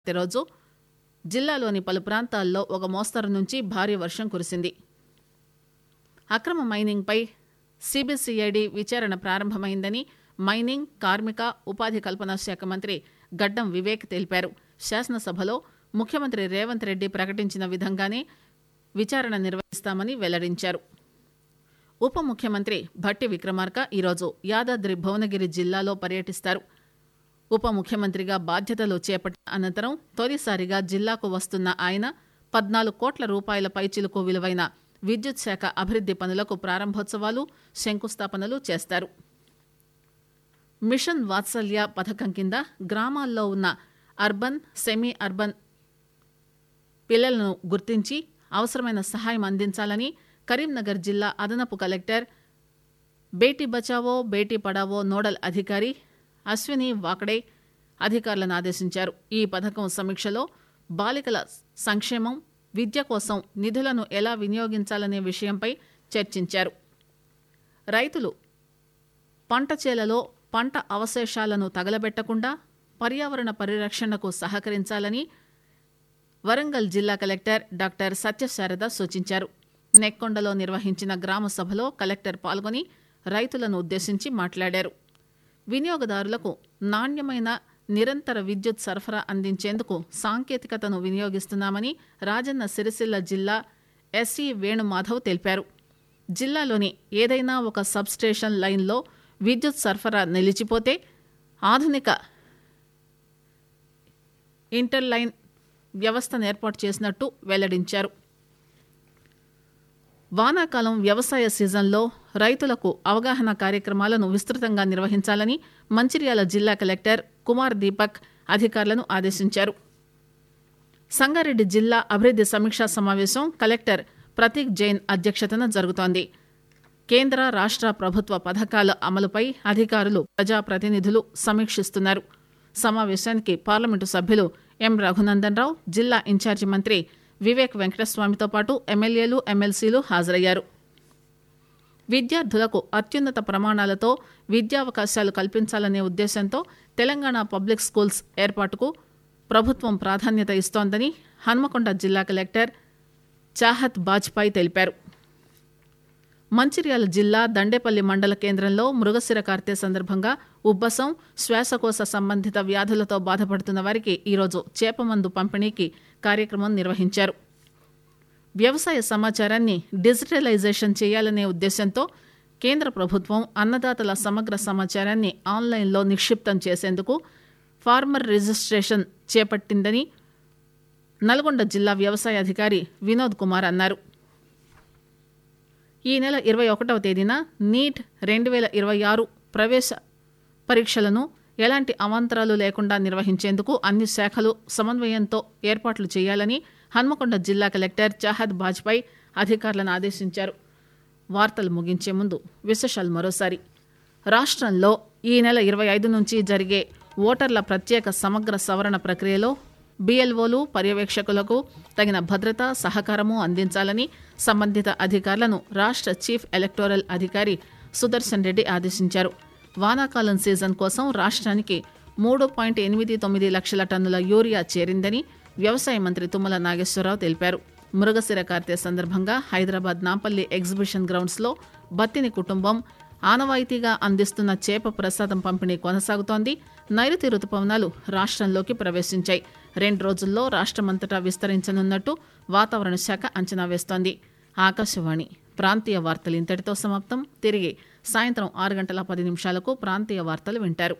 రోజు జిల్లాలోని పలు ప్రాంతాల్లో ఒక మోస్తరు నుంచి భారీ వర్షం కురిసింది అక్రమ మైనింగ్పై సిబిసిఐడి విచారణ ప్రారంభమైందని మైనింగ్ కార్మిక ఉపాధి కల్పన శాఖ మంత్రి గడ్డం వివేక్ తెలిపారు శాసనసభలో ముఖ్యమంత్రి రేవంత్ రెడ్డి ప్రకటించిన విధంగానే విచారణ నిర్వహిస్తామని వెల్లడించారు ఉప ముఖ్యమంత్రి భట్టి విక్రమార్క ఈరోజు యాదాద్రి భువనగిరి జిల్లాలో పర్యటిస్తారు ఉప ముఖ్యమంత్రిగా బాధ్యతలు చేపట్టిన అనంతరం తొలిసారిగా జిల్లాకు వస్తున్న ఆయన పద్నాలుగు కోట్ల రూపాయల పైచిలుకు విలువైన విద్యుత్ శాఖ అభివృద్ది పనులకు ప్రారంభోత్సవాలు శంకుస్థాపనలు చేస్తారు మిషన్ వాత్సల్య పథకం కింద గ్రామాల్లో ఉన్న అర్బన్ సెమీ అర్బన్ పిల్లలను గుర్తించి అవసరమైన సహాయం అందించాలని కరీంనగర్ జిల్లా అదనపు కలెక్టర్ బేటీ బచావో బేటీ పడావో నోడల్ అధికారి అశ్విని వాకడే అధికారులను ఆదేశించారు ఈ పథకం సమీక్షలో బాలికల సంక్షేమం విద్య కోసం నిధులను ఎలా వినియోగించాలనే విషయంపై చర్చించారు రైతులు పంట చేలలో పంట అవశేషాలను తగలబెట్టకుండా పర్యావరణ పరిరక్షణకు సహకరించాలని వరంగల్ జిల్లా కలెక్టర్ డాక్టర్ సత్యశారద సూచించారు నెక్కొండలో నిర్వహించిన గ్రామ సభలో కలెక్టర్ పాల్గొని రైతులను ఉద్దేశించి మాట్లాడారు వినియోగదారులకు నాణ్యమైన నిరంతర విద్యుత్ సరఫరా అందించేందుకు సాంకేతికతను వినియోగిస్తున్నామని రాజన్న సిరిసిల్ల జిల్లా ఎస్సీ వేణుమాధవ్ తెలిపారు జిల్లాలోని ఏదైనా ఒక సబ్స్టేషన్ లైన్లో విద్యుత్ సరఫరా నిలిచిపోతే ఆధునిక ఇంటర్లైన్ వ్యవస్థను ఏర్పాటు చేసినట్టు వెల్లడించారు వానాకాలం వ్యవసాయ సీజన్లో రైతులకు అవగాహన కార్యక్రమాలను విస్తృతంగా నిర్వహించాలని మంచిర్యాల జిల్లా కలెక్టర్ కుమార్ దీపక్ అధికారులను ఆదేశించారు సంగారెడ్డి జిల్లా అభివృద్ది సమీక్షా సమావేశం కలెక్టర్ ప్రతీక్ జైన్ అధ్యక్షతన జరుగుతోంది కేంద్ర రాష్ట్ర ప్రభుత్వ పథకాల అమలుపై అధికారులు ప్రజాప్రతినిధులు సమీక్షిస్తున్నారు సమావేశానికి పార్లమెంటు సభ్యులు ఎం రఘునందన్ రావు జిల్లా ఇన్ఛార్జి మంత్రి వివేక్ వెంకటస్వామితో పాటు ఎమ్మెల్యేలు ఎమ్మెల్సీలు హాజరయ్యారు విద్యార్థులకు అత్యున్నత ప్రమాణాలతో విద్యావకాశాలు కల్పించాలనే ఉద్దేశంతో తెలంగాణ పబ్లిక్ స్కూల్స్ ఏర్పాటుకు ప్రభుత్వం ప్రాధాన్యత ఇస్తోందని హన్మకొండ జిల్లా కలెక్టర్ చాహత్ బాజ్పాయ్ తెలిపారు మంచిర్యాల జిల్లా దండేపల్లి మండల కేంద్రంలో మృగశిర కార్తె సందర్భంగా ఉబ్బసం శ్వాసకోశ సంబంధిత వ్యాధులతో బాధపడుతున్న వారికి ఈరోజు చేపమందు పంపిణీకి కార్యక్రమం నిర్వహించారు వ్యవసాయ సమాచారాన్ని డిజిటలైజేషన్ చేయాలనే ఉద్దేశంతో కేంద్ర ప్రభుత్వం అన్నదాతల సమగ్ర సమాచారాన్ని ఆన్లైన్లో నిక్షిప్తం చేసేందుకు ఫార్మర్ రిజిస్ట్రేషన్ చేపట్టిందని నల్గొండ జిల్లా వ్యవసాయ అధికారి వినోద్ కుమార్ అన్నారు ఈ నెల ఇరవై ఒకటవ తేదీన నీట్ రెండు వేల ఇరవై ఆరు ప్రవేశ పరీక్షలను ఎలాంటి అవాంతరాలు లేకుండా నిర్వహించేందుకు అన్ని శాఖలు సమన్వయంతో ఏర్పాట్లు చేయాలని హన్మకొండ జిల్లా కలెక్టర్ చాహద్ బాజ్పాయ్ అధికారులను ఆదేశించారు వార్తలు ముగించే ముందు విశేషాలు మరోసారి రాష్ట్రంలో ఈ నెల ఇరవై ఐదు నుంచి జరిగే ఓటర్ల ప్రత్యేక సమగ్ర సవరణ ప్రక్రియలో బీఎల్ఓలు పర్యవేక్షకులకు తగిన భద్రత సహకారము అందించాలని సంబంధిత అధికారులను రాష్ట్ర చీఫ్ ఎలక్టోరల్ అధికారి సుదర్శన్ రెడ్డి ఆదేశించారు వానాకాలం సీజన్ కోసం రాష్ట్రానికి మూడు పాయింట్ ఎనిమిది తొమ్మిది లక్షల టన్నుల యూరియా చేరిందని వ్యవసాయ మంత్రి తుమ్మల నాగేశ్వరరావు తెలిపారు మృగశిర కార్తె సందర్భంగా హైదరాబాద్ నాంపల్లి ఎగ్జిబిషన్ గ్రౌండ్స్లో బత్తిని కుటుంబం ఆనవాయితీగా అందిస్తున్న చేప ప్రసాదం పంపిణీ కొనసాగుతోంది నైరుతి రుతుపవనాలు రాష్ట్రంలోకి ప్రవేశించాయి రెండు రోజుల్లో రాష్ట్రమంతటా విస్తరించనున్నట్టు వాతావరణ శాఖ అంచనా వేస్తోంది ఆకాశవాణి ప్రాంతీయ వార్తలు ఇంతటితో సమాప్తం తిరిగి సాయంత్రం ఆరు గంటల పది నిమిషాలకు ప్రాంతీయ వార్తలు వింటారు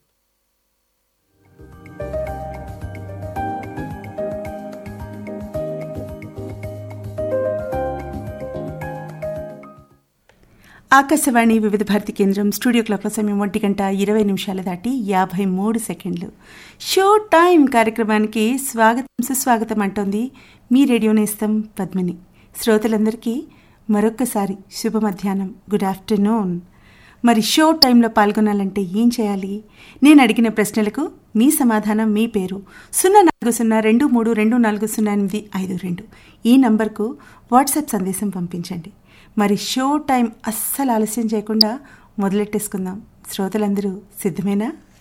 ఆకాశవాణి వివిధ భారతి కేంద్రం స్టూడియో క్లాక్ సమయం ఒంటి గంట ఇరవై నిమిషాలు దాటి యాభై మూడు సెకండ్లు షో టైం కార్యక్రమానికి స్వాగతం సుస్వాగతం అంటోంది మీ రేడియో నేస్తం పద్మిని శ్రోతలందరికీ మరొక్కసారి శుభ మధ్యాహ్నం గుడ్ ఆఫ్టర్నూన్ మరి షో టైంలో పాల్గొనాలంటే ఏం చేయాలి నేను అడిగిన ప్రశ్నలకు మీ సమాధానం మీ పేరు సున్నా నాలుగు సున్నా రెండు మూడు రెండు నాలుగు సున్నా ఎనిమిది ఐదు రెండు ఈ నంబర్కు వాట్సాప్ సందేశం పంపించండి మరి షో టైం అస్సలు ఆలస్యం చేయకుండా మొదలెట్టేసుకుందాం శ్రోతలందరూ సిద్ధమేనా